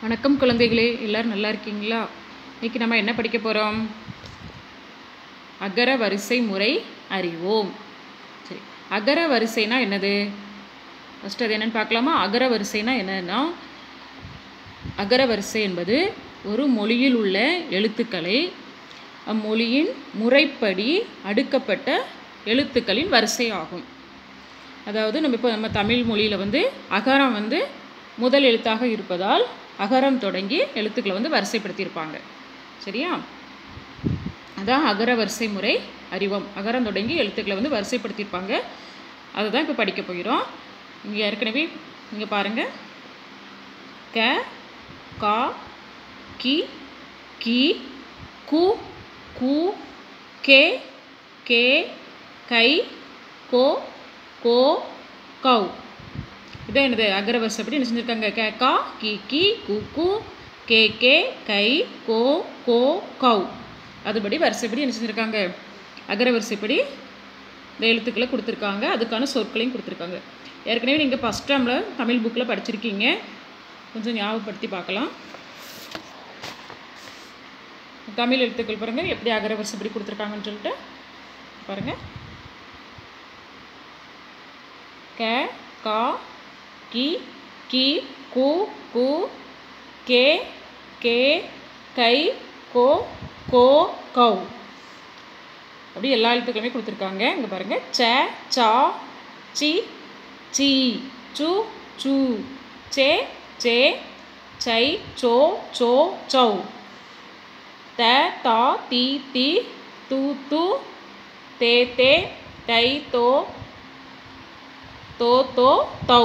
வணக்கம் குழந்தைகளே எல்லாரும் நல்லா இருக்கீங்களா இன்னைக்கு நம்ம என்ன படிக்க போகிறோம் அகர வரிசை முறை அறிவோம் சரி அகர வரிசைனா என்னது ஃபஸ்ட்டு அது என்னன்னு பார்க்கலாமா அகர வரிசைனா என்னன்னா அகர வரிசை என்பது ஒரு மொழியில் உள்ள எழுத்துக்களை அம்மொழியின் முறைப்படி அடுக்கப்பட்ட எழுத்துக்களின் வரிசை ஆகும் அதாவது நம்ம இப்போ நம்ம தமிழ் மொழியில் வந்து அகரம் வந்து முதல் எழுத்தாக இருப்பதால் அகரம் தொடங்கி எழுத்துக்களை வந்து வரிசைப்படுத்தியிருப்பாங்க சரியா அதான் அகர வரிசை முறை அறிவோம் அகரம் தொடங்கி எழுத்துக்களை வந்து வரிசைப்படுத்தியிருப்பாங்க அதை தான் இப்போ படிக்க போகிறோம் இங்கே ஏற்கனவே இங்கே பாருங்கள் க கா கி கி கு கு கே கே கை கோ கோ கவ் இதான் என்னது அகர வரிசைப்படி என்ன செஞ்சுருக்காங்க கே கா கி கி கு கு கே கே கை கோ கோ கவ் அதுபடி வரிசைப்படி என்ன செஞ்சுருக்காங்க அகர வரிசைப்படி இந்த எழுத்துக்களை கொடுத்துருக்காங்க அதுக்கான சொற்களையும் கொடுத்துருக்காங்க ஏற்கனவே நீங்கள் ஃபஸ்ட் டேர்மில் தமிழ் புக்கில் படிச்சிருக்கீங்க கொஞ்சம் ஞாபகப்படுத்தி பார்க்கலாம் தமிழ் எழுத்துக்கள் பாருங்கள் எப்படி அகர வரிசைப்படி கொடுத்துருக்காங்கன்னு சொல்லிட்டு பாருங்கள் க கா கி கி கு கு கே கே கை கோ கோ கவ் அப்படி எல்லா எழுத்துக்களுமே கொடுத்துருக்காங்க இங்கே பாருங்கள் ச சா சி சி சு சு சே சே சை சோ சோ சௌ த தா தி தி து து தே தே தை தோ தோ தோ தௌ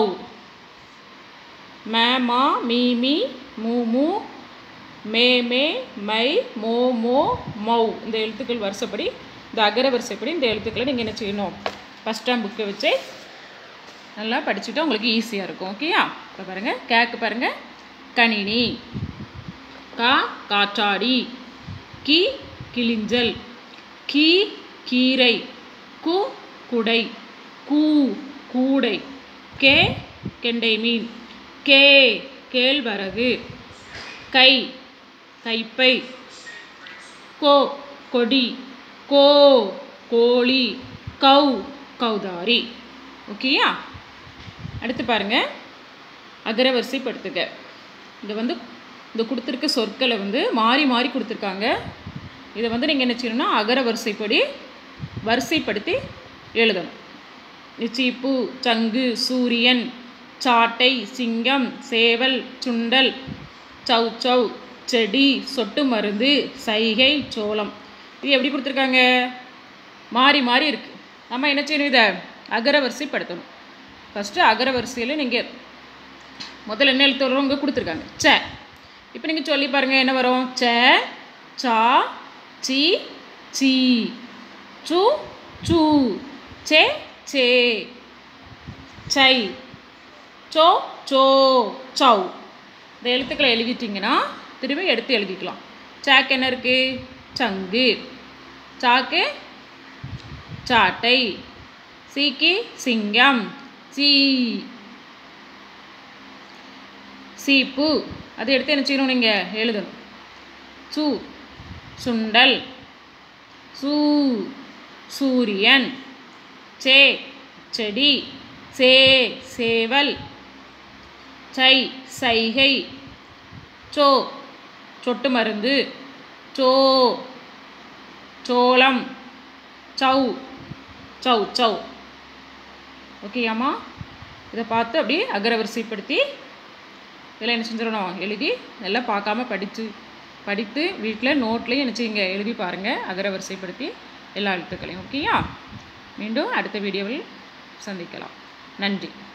ம மா மீ மீ மூ மூ மே மே மை மோ மோ மௌ இந்த எழுத்துக்கள் வரிசைப்படி இந்த அகர வரிசைப்படி இந்த எழுத்துக்களை நீங்கள் என்ன செய்யணும் ஃபஸ்ட் டைம் புக்கை வச்சு நல்லா படிச்சுட்டா உங்களுக்கு ஈஸியாக இருக்கும் ஓகேயா இப்போ பாருங்கள் கேக்கு பாருங்கள் கணினி கா காற்றாடி கி கிளிஞ்சல் கீ கீரை கு குடை கூ கூடை கே கெண்டை மீன் கே கேழ்வரகு கை கைப்பை கோ கொடி கோ கோழி கௌ கௌதாரி ஓகேயா அடுத்து பாருங்க அகரவரிசைப்படுத்துக இது வந்து இந்த கொடுத்துருக்க சொற்களை வந்து மாறி மாறி கொடுத்துருக்காங்க இதை வந்து நீங்கள் என்ன செய்யணும்னா அகர வரிசைப்படி வரிசைப்படுத்தி எழுதணும் சீப்பு சங்கு சூரியன் சாட்டை சிங்கம் சேவல் சுண்டல் சௌ சௌ செடி சொட்டு மருந்து சைகை சோளம் இது எப்படி கொடுத்துருக்காங்க மாறி மாறி இருக்குது நம்ம என்ன செய்யணும் இதை அகரவரிசைப்படுத்தணும் ஃபஸ்ட்டு அகரவரிசையில் நீங்கள் முதல்ல என்ன எழுத்து வரும் இங்கே கொடுத்துருக்காங்க ச இப்போ நீங்கள் சொல்லி பாருங்கள் என்ன வரும் ச சா சி சி சு சு சே சே சை சோ சோ சௌ இந்த எழுத்துக்களை எழுதிட்டிங்கன்னா திரும்பி எடுத்து எழுதிக்கலாம் சாக்கு என்ன இருக்குது சங்கு சாக்கு சாட்டை சீக்கி சிங்கம் சீ சீப்பு அதை எடுத்து என்ன செய்யணும் நீங்கள் எழுதணும் சு சுண்டல் சூ சூரியன் சே செடி சே சேவல் சை சைகை சோ சொட்டு மருந்து சோ சோளம் சௌ சௌ சௌ ஓகேயாம்மா இதை பார்த்து அப்படியே அகரவரிசைப்படுத்தி இதெல்லாம் என்ன செஞ்சிடணும் எழுதி நல்லா பார்க்காம படித்து படித்து வீட்டில் நோட்லேயும் என்ன செய்யுங்க எழுதி பாருங்கள் அகரவரிசைப்படுத்தி எல்லா எழுத்துக்களையும் ஓகேயா மீண்டும் அடுத்த வீடியோவில் சந்திக்கலாம் நன்றி